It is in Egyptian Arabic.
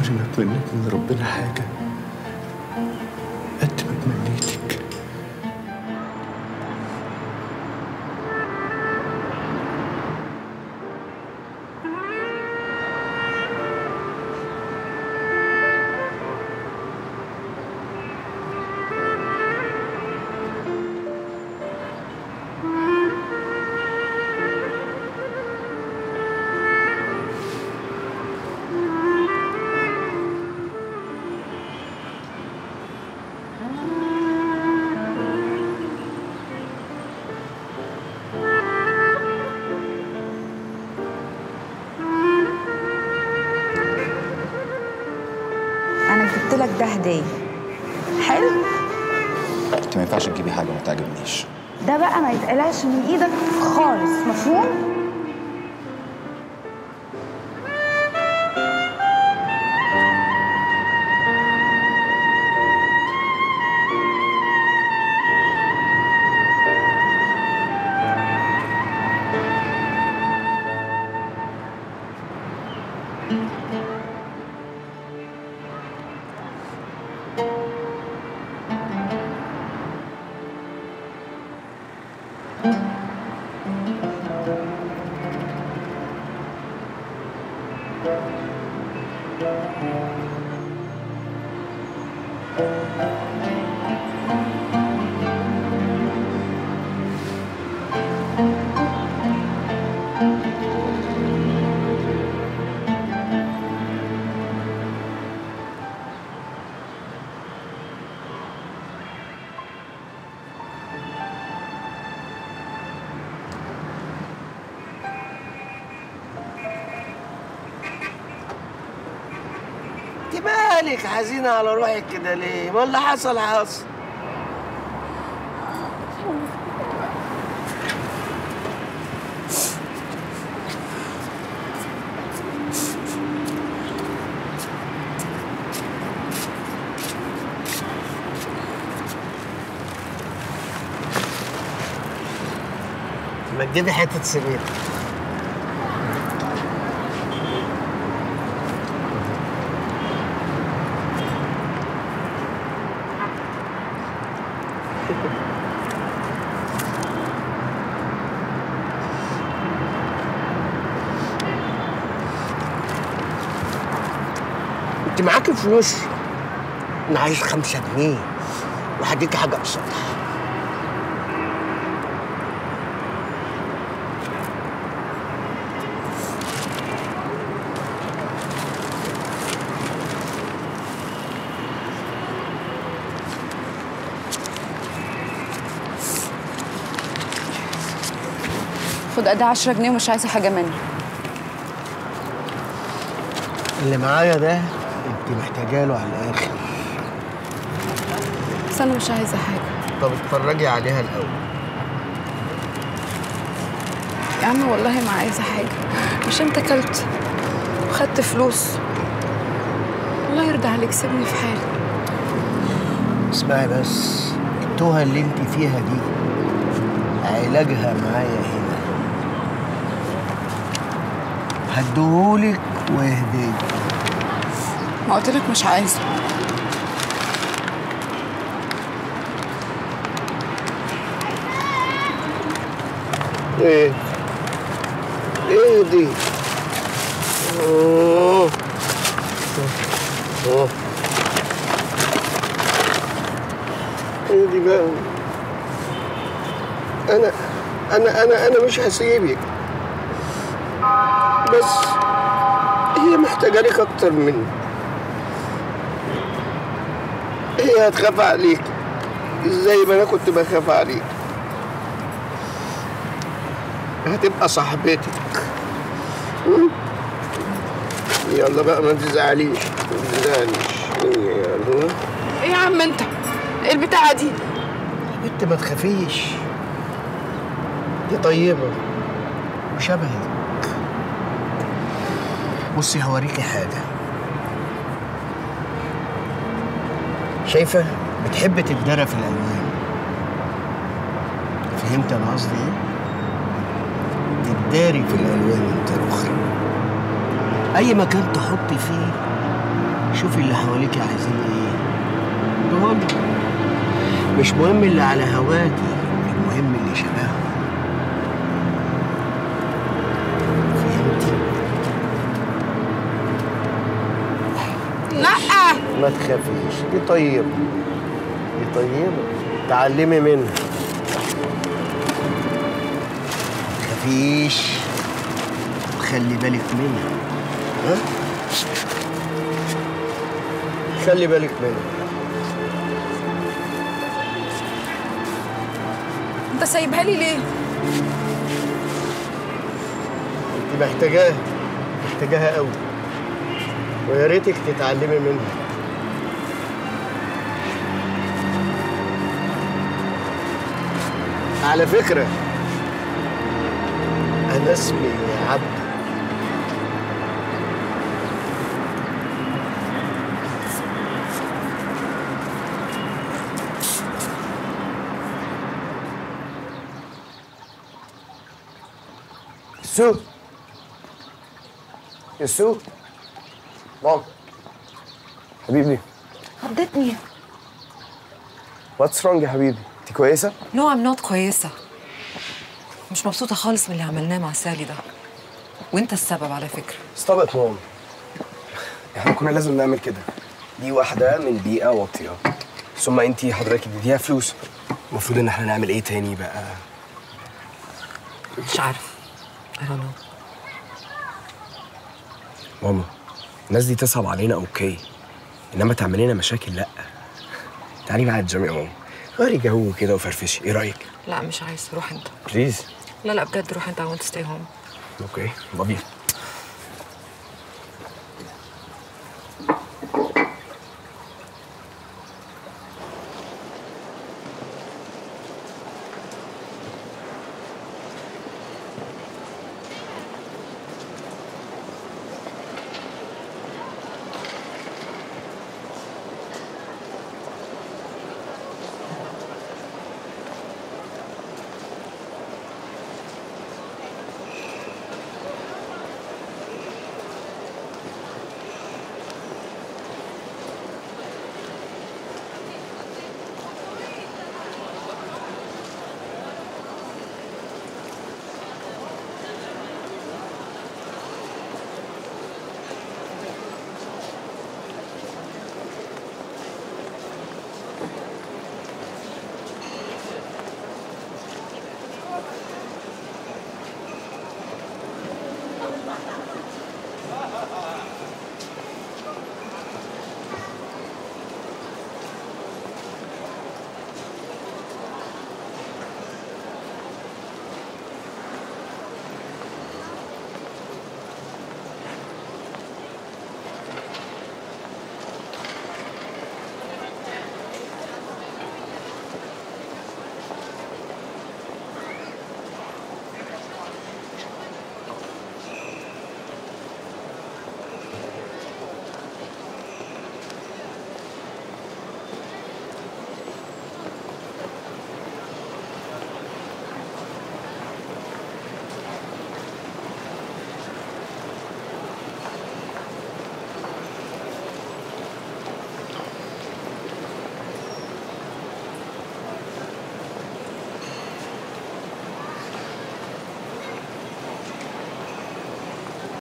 عمري ما اتمنيت من ربنا حاجة قد ما تمنيتك انا جبت لك ده هديه حلو انت ما ينفعش تجيبي حاجه ما تعجبنيش ده بقى ما يتقلعش من ايدك خالص مفهوم انت مالك حزينة على روحك كده ليه؟ ما اللي حصل حصل ما تجيبي حتة سمير انت معاكي فلوس انا عايز خمسة جنيه وهديكي حاجة قصادها خد قد 10 جنيه ومش عايزه حاجه منه اللي معايا ده انت محتاجة له على الآخر بس انا مش عايزه حاجه طب اتفرجي عليها الأول يا عم والله ما عايزه حاجه مش انت كلت وخدت فلوس الله يرضى عليك سيبني في حالي اسمعي بس التوهة اللي انت فيها دي علاجها معايا هنا هديهولك وهديك ما قلت لك مش عايزه ايه ايه دي أوه. أوه. ايه دي بقى انا انا انا انا مش هسيبك بس هي محتاجه لك اكتر مني هي هتخاف عليك زي ما انا كنت بخاف عليك هتبقى صاحبتك م? يلا بقى ما تزعليش ما تزعليش يلا ايه يا عم انت ايه البتاعه دي يا بنت ما تخافيش دي طيبة وشبهك بصي هوريكي حاجة شايفة بتحب تتدرى في الألوان فهمت أنا قصدي إيه؟ تتداري في الألوان أنت الأخرى أي مكان تحطي فيه شوفي اللي حواليكي عايزين ايه تمام مش مهم اللي على هواكي المهم اللي شبههم فهمتي لا ما تخافيش دي طيبة دي طيبة تعلمي منها ما تخافيش خلي بالك منها ها خلي بالك منها انت سايبها لي ليه انت محتاجاها محتاجاها قوي ويا ريتك تتعلمي منها على فكرة أنا اسمي عبد سو يا سو مام حبيبي خضتني واتس رونج يا حبيبي انت كويسه نو ام نوت كويسة مش مبسوطة خالص من اللي عملناه مع سالي ده وانت السبب على فكرة ستوب ات مام احنا كنا لازم نعمل كده دي واحده من بيئه واطيه ثم انت حضرتك اديتيها فلوس المفروض ان احنا نعمل ايه تاني بقى مش عارف I don't know ماما الناس دي تصعب علينا اوكي انما تعمل لنا مشاكل لا تعالي معايا الجيم يا ماما غيري جو كده وفرفشي ايه رايك لا مش عايز روح انت بليز لا لا بجد روح انت I want to stay home اوكي بابي